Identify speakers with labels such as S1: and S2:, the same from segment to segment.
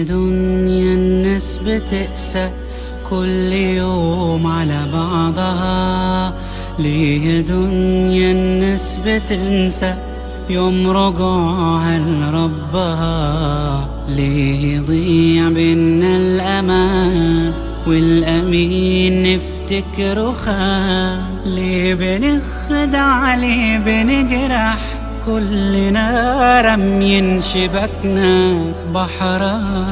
S1: ليه دنيا الناس بتقسى كل يوم على بعضها ليه دنيا الناس بتنسى يوم رجوعها لربها ليه يضيع بينا الأمان والأمين نفتكره خان ليه بنخدع ليه بنجرح كلنا رمين شبكنا في بحرها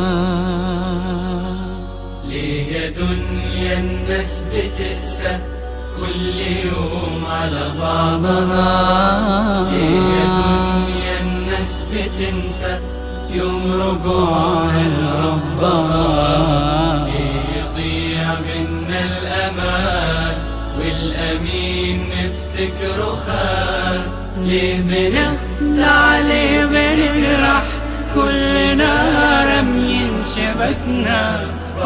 S2: ليه يا دنيا الناس بتقسى كل يوم على بعضها ليه يا دنيا الناس بتنسى يوم رجوعها لربها ليه يضيع منا الأمان والأمين نفتكره خان ليه بنخدع ليه بنجرح كلنا رميين شبكنا في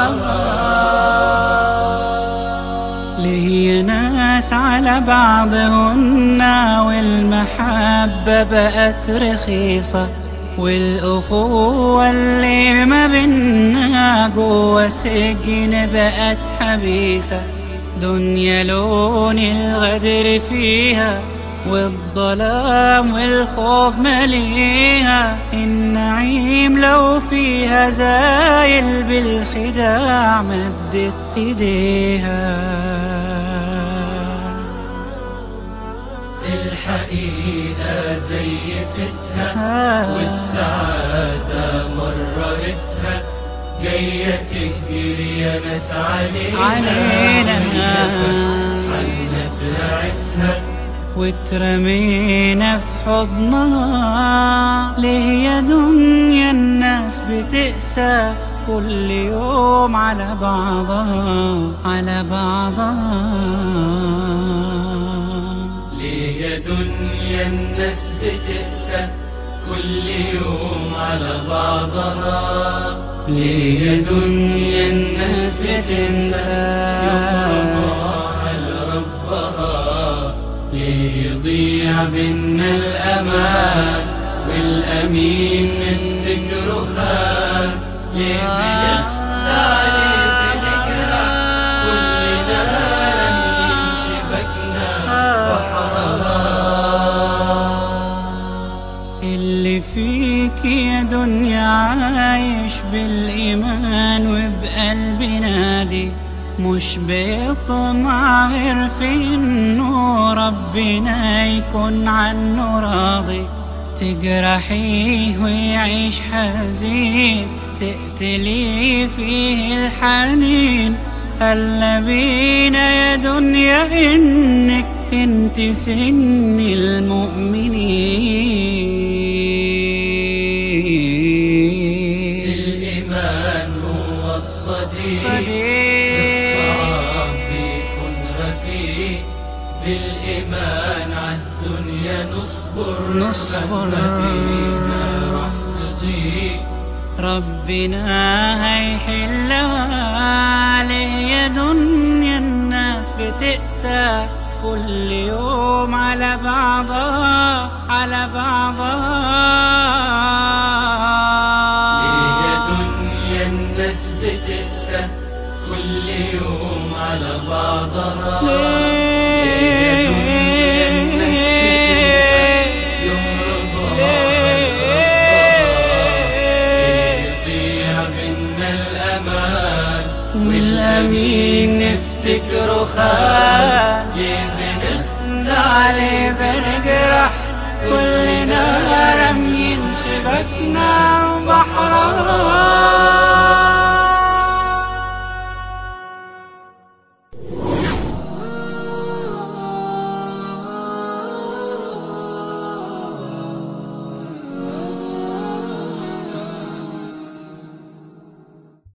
S2: بحرها
S1: ليه ناس على بعضهن والمحبة بقت رخيصة والأخوة اللي ما بينا جوا سجن بقت حبيسة دنيا لون الغدر فيها والظلام والخوف مليها النعيم لو فيها زايل بالخداع مدت ايديها
S2: الحقيقة زيفتها والسعادة مررتها جاية تجري يا ناس علينا
S1: علينا.
S2: حلنا دراعتها
S1: واترمينا في حضنها ليه يا دنيا الناس بتقسى كل يوم على بعضها على بعضها
S2: ليه يا دنيا الناس بتقسى كل يوم على بعضها ليه يا دنيا الناس بتنسى يوم رجوعها لربها ليه يضيع بينا الأمان والأمين نفتكره خان ليه بنخدع ليه بنجرح كلنا رميين شبكنا بحرها
S1: اللي فيك يا دنيا عايش بالإيمان وبقلب نادي مش بيطمع غير في إنه ربنا يكون عنه راضي تجرحيه ويعيش حزين تقتلي فيه الحنين هلا بينا يا دنيا إنك انت سن المؤمنين
S2: الإيمان هو الصديق
S1: صديق.
S2: الصعب بيكون رفيق بالإيمان عالدنيا نصبر
S1: نصبر.
S2: مهما راح تضيق
S1: ربنا هيحلها ليه يا دنيا الناس بتقسى كل يوم على بعضها على بعضها
S2: ليه يا دنيا الناس بتقسى كل يوم على بعضها ليه يا دنيا الناس بتنسى يوم رجوعها لربها يضيع منا الأمان والأمين نفتكره خان ليه بنخدع ليه بنجرح كلنا رميين شبكنا بحرها